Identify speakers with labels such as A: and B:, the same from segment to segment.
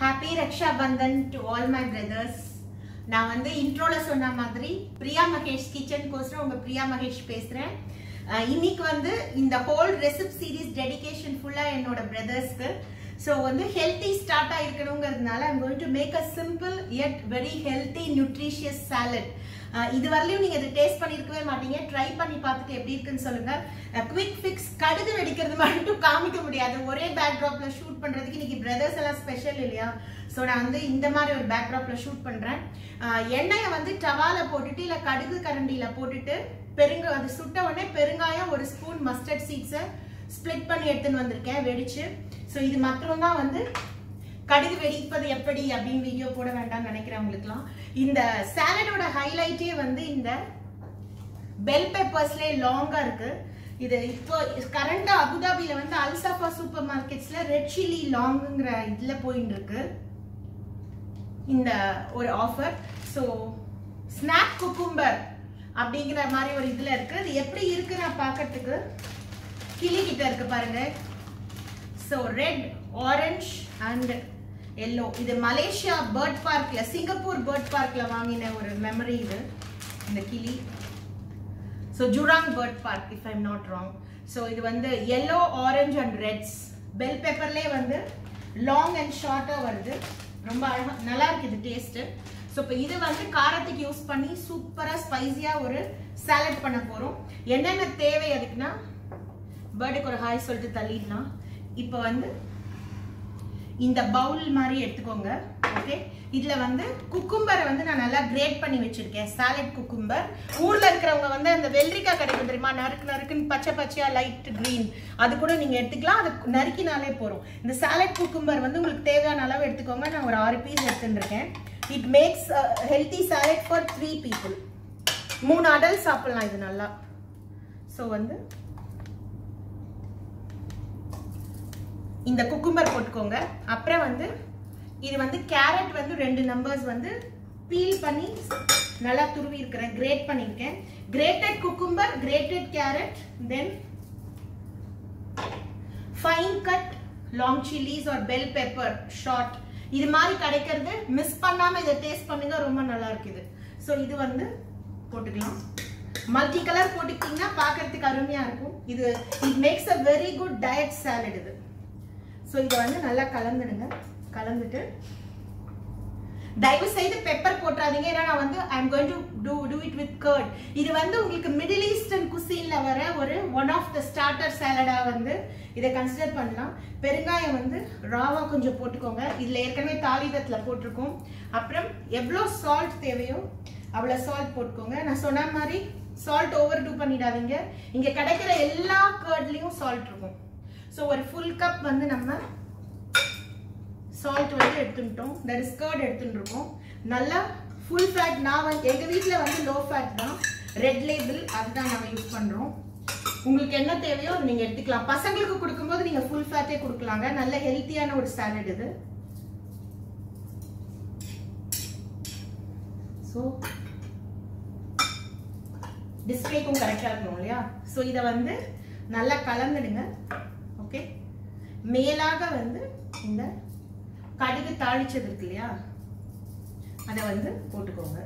A: Happy Raksha Bandhan to all my brothers நான் வந்து இன்ட்ரோல சொன்ன மாதிரி பிரியா மகேஷ் கிச்சன் கோஸ்டர் உங்க பிரியா மகேஷ் பேசுறேன் அஹ் இன்னைக்கு வந்து இந்த ஹோல் ரெசிப் சீரிஸ் டெடிகேஷன் ஃபுல்லா என்னோட பிரதர்ஸ்க்கு ஸோ வந்து ஹெல்த்தி ஸ்டார்ட் ஆயிருக்கணுங்கிறதுனால I'm going to make a simple yet very healthy nutritious salad இது வரலையும் நீங்க இதை டேஸ்ட் பண்ணிருக்கவே மாட்டீங்க ட்ரை பண்ணி பார்த்துட்டு எப்படி இருக்குன்னு சொல்லுங்க குவிக் ஃபிக்ஸ் கடுகு வெடிக்கிறது மட்டும் காமிக்க முடியாது ஒரே பேக்ராப்ல ஷூட் பண்றதுக்கு இன்னைக்கு பிரதர்ஸ் எல்லாம் ஸ்பெஷல் இல்லையா ஸோ நான் வந்து இந்த மாதிரி ஒரு பேக்ராப்ல ஷூட் பண்றேன் அஹ் எண்ணெயை வந்து டவால போட்டுட்டு இல்ல கடுகு கரண்டியில போட்டுட்டு பெருங்க அது சுட்ட உடனே பெருங்காயம் ஒரு ஸ்பூன் மஸ்டர்ட் சீட்ஸை ஸ்ப்ளிட் பண்ணி எடுத்துன்னு வந்திருக்கேன் வெடிச்சு ஸோ இது மட்டும் தான் வந்து கடுகு வெடிப்பது எப்படி அப்படின்னு வீடியோ போட வேண்டாம்னு நினைக்கிறவங்களுக்குலாம் இந்த சாலடோட ஹைலைட்டே வந்து இந்த பெல் பெப்பர்ஸ்ல லாங்கா இருக்கு இது இப்போ கரண்டா அபுதாபில வந்து அல்சஃபா சூப்பர் மார்க்கெட்ஸ்ல ரெட் சில்லி லாங்குங்கிற இதுல போயிட்டு இருக்கு இந்த ஒரு ஆஃபர் ஸோ ஸ்நாக் குக்கும்பர் அப்படிங்கிற மாதிரி ஒரு இதுல இருக்கு இது எப்படி இருக்கு நான் பார்க்கறதுக்கு கிளி கிட்ட இருக்கு பாருங்க so red orange and yellow இது மலேசியா பேர்ட் பார்க்ல சிங்கப்பூர் பேர்ட் பார்க்ல வாங்கின ஒரு மெமரி இது இந்த கிளி so Jurong bird park if I'm not wrong so இது வந்து yellow orange and reds bell பெப்பர்லேயே வந்து லாங் அண்ட் ஷார்ட்டாக வருது ரொம்ப அழகா நல்லா இருக்கு இது டேஸ்ட்டு ஸோ இப்போ இது வந்து காரத்துக்கு யூஸ் பண்ணி சூப்பராக ஸ்பைசியாக ஒரு சாலட் பண்ண போகிறோம் என்னென்ன தேவை அதுக்குன்னா பேர்டுக்கு ஒரு ஹாய் சொல்லிட்டு தள்ளிடலாம் இப்போ வந்து இந்த பவுல் மாதிரி எடுத்துக்கோங்க ஓகே இதுல வந்து குக்கும்பரை வந்து நான் நல்லா கிரேட் பண்ணி வச்சிருக்கேன் சாலட் குக்கும்பர் ஊர்ல இருக்கிறவங்க வந்து அந்த வெள்ளரிக்காய் கிடைக்கும் தெரியுமா நறுக்கு நறுக்குன்னு பச்சை பச்சையா லைட் கிரீன் அது கூட நீங்க எடுத்துக்கலாம் அது நறுக்கினாலே போறோம் இந்த சாலட் குக்கும்பர் வந்து உங்களுக்கு தேவையான அளவு எடுத்துக்கோங்க நான் ஒரு ஆறு பீஸ் எடுத்துருக்கேன் it makes healthy salad for three people மூணு அடல் சாப்பிடலாம் இது நல்லா ஸோ வந்து இந்த குக்கும்பர் போட்டுக்கோங்க அப்புறம் வந்து இது வந்து கேரட் வந்து ரெண்டு நம்பர்ஸ் வந்து பீல் பண்ணி நல்லா துருவி இருக்கிறேன் கிரேட் பண்ணியிருக்கேன் grated cucumber grated carrot then fine cut long chillies or bell pepper short இது மாதிரி கிடைக்கிறது மிஸ் பண்ணாம இதை டேஸ்ட் பண்ணுங்க ரொம்ப நல்லா இருக்குது ஸோ இது வந்து போட்டுக்கலாம் மல்டி கலர் போட்டுக்கிட்டீங்கன்னா பார்க்கறதுக்கு அருமையா இருக்கும் இது it makes a very good diet salad இது ஸோ இதை வந்து நல்லா கலந்துடுங்க கலந்துட்டு தயவு செய்து பெப்பர் போட்டுறாதீங்க ஏன்னா நான் வந்து I am going to do do it with curd இது வந்து உங்களுக்கு மிடில் ஈஸ்டர்ன் குசீன்ல வர ஒரு ஒன் ஆஃப் த ஸ்டார்டர் சாலடா வந்து இதை கன்சிடர் பண்ணலாம் பெருங்காயம் வந்து ராவா கொஞ்சம் போட்டுக்கோங்க இதுல ஏற்கனவே தாளிதத்துல போட்டிருக்கோம் அப்புறம் எவ்வளோ சால்ட் தேவையோ அவ்வளோ சால்ட் போட்டுக்கோங்க நான் சொன்ன மாதிரி சால்ட் ஓவர் டூ பண்ணிடாதீங்க இங்க கிடைக்கிற எல்லா கர்ட்லயும் சால்ட் இருக்கும் ஸோ ஒரு ஃபுல் கப் வந்து நம்ம சால்ட் வந்து எடுத்துட்டோம் தட் இஸ் கர்ட் எடுத்துட்டு இருக்கோம் நல்லா ஃபுல் ஃபேட் நான் வந்து எங்கள் வீட்டில் வந்து லோ ஃபேட் தான் ரெட் லேபிள் அதுதான் நம்ம யூஸ் பண்ணுறோம் உங்களுக்கு என்ன தேவையோ அது நீங்கள் எடுத்துக்கலாம் பசங்களுக்கு கொடுக்கும்போது நீங்கள் ஃபுல் ஃபேட்டே கொடுக்கலாங்க நல்ல ஹெல்த்தியான ஒரு சாலட் இது ஸோ டிஸ்பிளேக்கும் கரெக்டாக இருக்கணும் இல்லையா ஸோ இதை வந்து நல்லா கலந்துடுங்க ஓகே மேலாக வந்து இந்த கடுகு தாளிச்சது இருக்கு இல்லையா அதை வந்து போட்டுக்கோங்க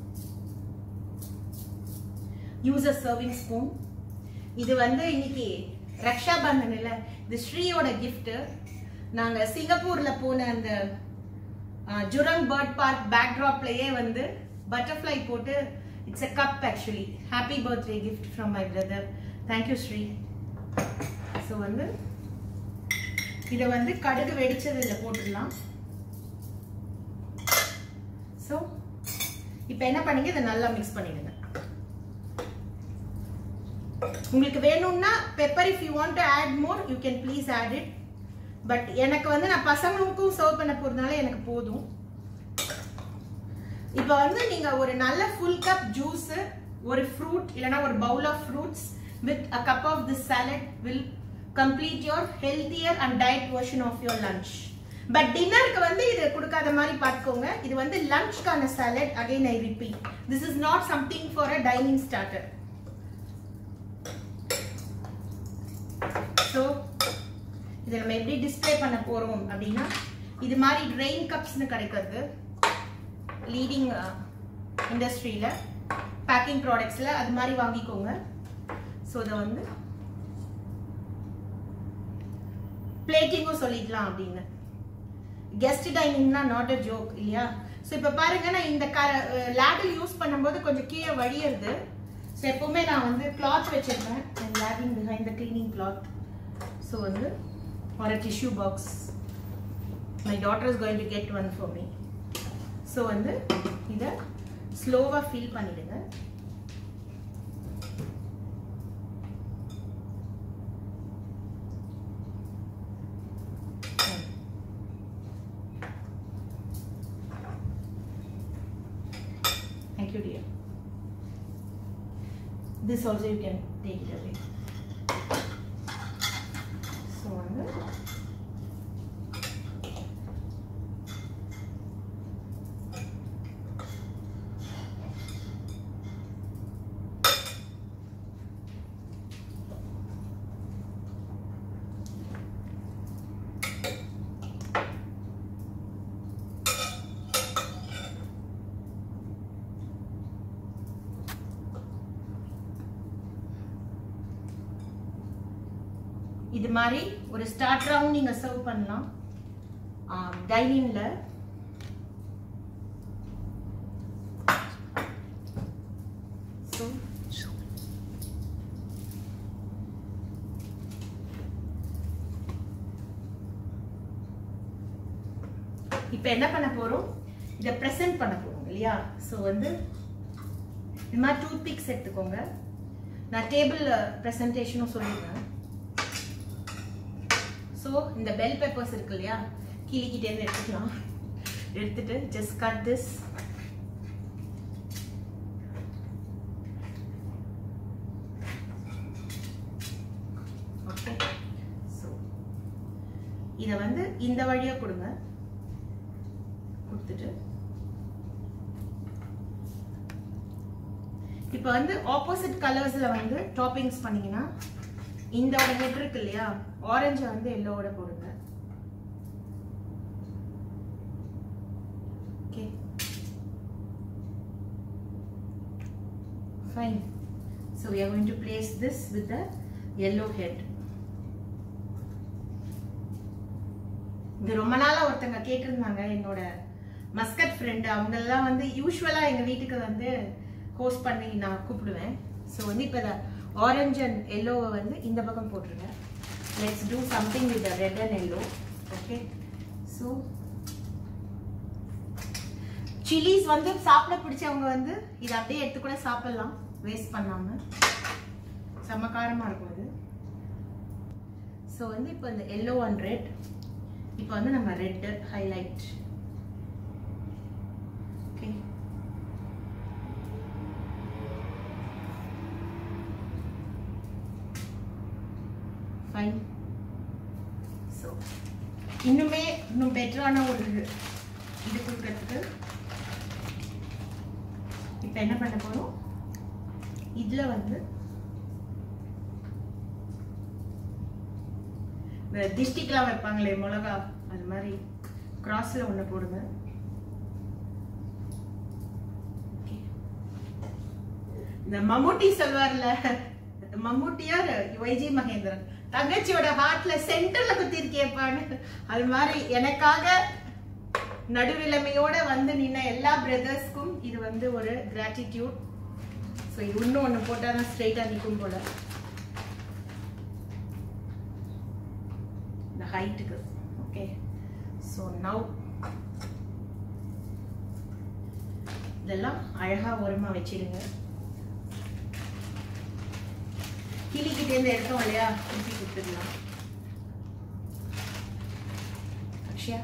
A: யூஸ் அ சர்விங் ஸ்பூன் இது வந்து இன்னைக்கு ரக்ஷா பந்தன் இல்ல இது ஸ்ரீயோட gift நாங்க சிங்கப்பூர்ல போன அந்த ஜுரங் பேர்ட் பார்க் பேக்ராப்லயே வந்து பட்டர்ஃப்ளை போட்டு it's a cup actually happy birthday gift from my brother thank you Sri so வந்து இதை வந்து கடுகு வெடிச்சது இதில் போட்டுடலாம் ஸோ இப்போ என்ன பண்ணீங்க இதை நல்லா மிக்ஸ் பண்ணிடுங்க உங்களுக்கு வேணும்னா pepper if you want to add more you can please add it but எனக்கு வந்து நான் பசங்களுக்கும் சர்வ் பண்ண போறதுனால எனக்கு போதும் இப்போ வந்து நீங்க ஒரு நல்ல ஃபுல் கப் ஜூஸ் ஒரு ஃப்ரூட் இல்லைன்னா ஒரு bowl of fruits with a cup of this salad will complete your healthier and diet version of your lunch but டின்னருக்கு வந்து இது கொடுக்காத மாதிரி பார்த்துக்கோங்க இது வந்து லஞ்ச்க்கான salad again I repeat this is not something for a dining starter so இதை நம்ம எப்படி டிஸ்ப்ளே பண்ண போறோம் அப்படின்னா இது மாதிரி ட்ரெயின் கப்ஸ்னு கிடைக்கிறது லீடிங் இண்டஸ்ட்ரியில் பேக்கிங் ப்ராடக்ட்ஸில் அது மாதிரி வாங்கிக்கோங்க ஸோ இதை வந்து பிளேட்டிங்கும் சொல்லிக்கலாம் அப்படின்னு கெஸ்ட் டைனிங்னா நாட் அ ஜோக் இல்லையா ஸோ இப்போ பாருங்க நான் இந்த க லேடில் யூஸ் பண்ணும்போது கொஞ்சம் கீழே வழியிறது ஸோ எப்பவுமே நான் வந்து கிளாத் வச்சிருப்பேன் லேடிங் behind the cleaning cloth so வந்து ஒரு tissue box my daughter is going to get one for me so வந்து இதை ஸ்லோவாக ஃபில் பண்ணிடுங்க Thank you, dear. This also you can take it away. So வந்து இது மாதிரி ஒரு ஸ்டார்டராகவும் நீங்க சர்வ் பண்ணலாம் டைனிங்ல ஸோ இப்போ என்ன பண்ண போறோம் இதை ப்ரெசென்ட் பண்ண போறோம் இல்லையா ஸோ வந்து இது மாதிரி டூத் பிக்ஸ் எடுத்துக்கோங்க நான் டேபிள் ப்ரெசன்டேஷனும் சொல்லிடுறேன் ஸோ இந்த பெல் பெப்பர்ஸ் இருக்கு இல்லையா கிளிக்கிட்டேருந்து எடுத்துக்கலாம் எடுத்துட்டு just cut this okay so இதை வந்து இந்த வழியாக கொடுங்க கொடுத்துட்டு இப்போ வந்து ஆப்போசிட் கலர்ஸில் வந்து டாப்பிங்ஸ் பண்ணீங்கன்னா இந்த ஹெட் இருக்கு இல்லையா ஆரஞ்சு வந்து எல்லோவோட போடுங்க okay fine so we are going to place this with the yellow head இது ரொம்ப நாளா ஒருத்தங்க கேட்டிருந்தாங்க என்னோட மஸ்கட் ஃப்ரெண்டு அவங்கெல்லாம் வந்து யூஸ்வலா எங்க வீட்டுக்கு வந்து ஹோஸ்ட் பண்ணி நான் கூப்பிடுவேன் ஸோ வந்து இப்போ ஆரஞ்ச் அண்ட் எல்லோவை வந்து இந்த பக்கம் போட்டுருங்க let's do something with red and yellow okay so chillies வந்து சாப்பிட பிடிச்சவங்க வந்து இதை அப்படியே எடுத்து கூட சாப்பிடலாம் வேஸ்ட் பண்ணாம செம்ம காரமா இருக்கும் இது ஸோ வந்து இப்போ இந்த எல்லோ அண்ட் ரெட் இப்போ வந்து நம்ம red highlight okay fine so இன்னுமே இன்னும் பெட்டரான ஒரு இது கொடுக்கறதுக்கு இப்போ என்ன பண்ண போறோம் இதில் வந்து இந்த திஷ்டிக்கெலாம் வைப்பாங்களே மிளகா அது மாதிரி கிராஸில் ஒன்று போடுங்க Okay. இந்த மம்முட்டி சொல்வார்ல மம்முட்டியார் வைஜி மகேந்திரன் தங்கச்சியோட ஹார்ட்ல சென்டர்ல குத்தி இருக்கேப்பான்னு அது மாதிரி எனக்காக நடுநிலைமையோட வந்து நின்ன எல்லா பிரதர்ஸ்க்கும் இது வந்து ஒரு கிராட்டிடியூட் ஸோ இது இன்னும் ஒன்று போட்டால் தான் ஸ்ட்ரைட்டாக நிற்கும் போல இந்த ஹைட்டுக்கு ஓகே ஸோ நவ் இதெல்லாம் அழகா ஓரமா வச்சிடுங்க கிளிக்கிட்டேருந்து எடுத்தோம் இல்லையா திருப்பி கொடுத்துடலாம் அக்ஷயா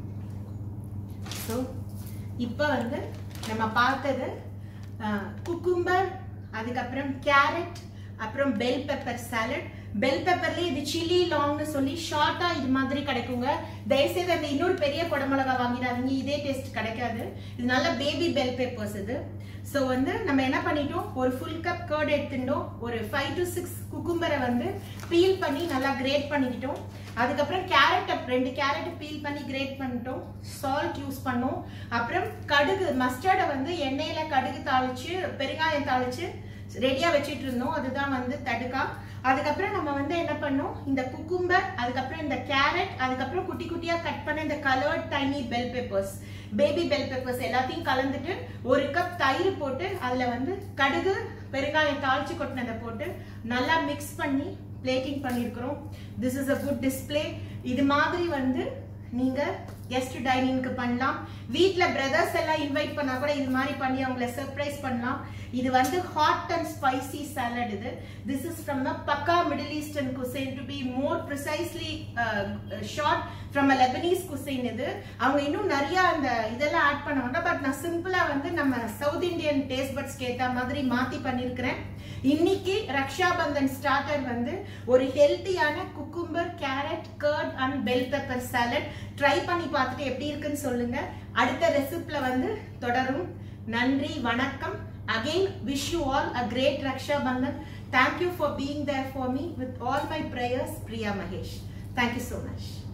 A: ஸோ இப்போ வந்து நம்ம பார்த்தது குக்கும்பர் அதுக்கப்புறம் கேரட் அப்புறம் பெல் பெப்பர் சாலட் பெல் பெப்பர்லயே இது சில்லி லாங்னு சொல்லி ஷார்ட்டா இது மாதிரி கிடைக்குங்க தயவுசெய்து அந்த இன்னொரு பெரிய குடமிளகா வாங்கிடாதீங்க இதே டேஸ்ட் கிடைக்காது இது நல்ல பேபி பெல் பெப்பர்ஸ் இது ஸோ வந்து நம்ம என்ன பண்ணிட்டோம் ஒரு ஃபுல் கப் கர்ட் எடுத்துட்டோம் ஒரு ஃபைவ் டு சிக்ஸ் குக்கும்பரை வந்து பீல் பண்ணி நல்லா கிரேட் பண்ணிக்கிட்டோம் அதுக்கப்புறம் கேரட்டை ரெண்டு கேரட் பீல் பண்ணி கிரேட் பண்ணிட்டோம் சால்ட் யூஸ் பண்ணோம் அப்புறம் கடுகு மஸ்டர்டை வந்து எண்ணெயில கடுகு தாளிச்சு பெருங்காயம் தாளிச்சு ரெடியா வச்சிட்டு இருந்தோம் அதுதான் வந்து தடுக்கா அதுக்கப்புறம் நம்ம வந்து என்ன பண்ணோம் இந்த குக்கும்பர் அதுக்கப்புறம் இந்த கேரட் அதுக்கப்புறம் குட்டி குட்டியா கட் பண்ண இந்த coloured tiny bell peppers baby bell peppers எல்லாத்தையும் கலந்துட்டு ஒரு கப் தயிர் போட்டு அதுல வந்து கடுகு பெருங்காயம் தாளிச்சு கொட்டினதை போட்டு நல்லா மிக்ஸ் பண்ணி பிளேட்டிங் பண்ணியிருக்கிறோம் this is a good display இது மாதிரி வந்து நீங்க கெஸ்ட் டைனிங்க்கு பண்ணலாம் வீட்ல பிரதர்ஸ் எல்லாம் இன்வைட் பண்ணா கூட இது மாதிரி பண்ணி அவங்கள சர்ப்ரைஸ் பண்ணலாம் இது வந்து ஹாட் அண்ட் ஸ்பைசி சாலட் இது this is from a pakka middle eastern cuisine to be more precisely short from a Lebanese cuisine இது அவங்க இன்னும் நிறைய அந்த இதெல்லாம் ஆட் பண்ண மாட்டோம் பட் நான் சிம்பிளா வந்து நம்ம சவுத் இந்தியன் டேஸ்ட் பட்ஸ்க்கு ஏத்த மாதிரி மாத்தி பண்ணிருக்கிறேன் இன்னைக்கு ரக்ஷாபந்தன் ஸ்டார்டர் வந்து ஒரு ஹெல்த்தியான cucumber carrot curd and bell pepper salad try பண்ணி பார்த்துட்டு எப்படி இருக்குன்னு சொல்லுங்க அடுத்த ரெசிப்ல வந்து தொடரும் நன்றி வணக்கம் again wish you all a great Rakshabandhan thank you for being there for me with all my prayers Priya Mahesh thank you so much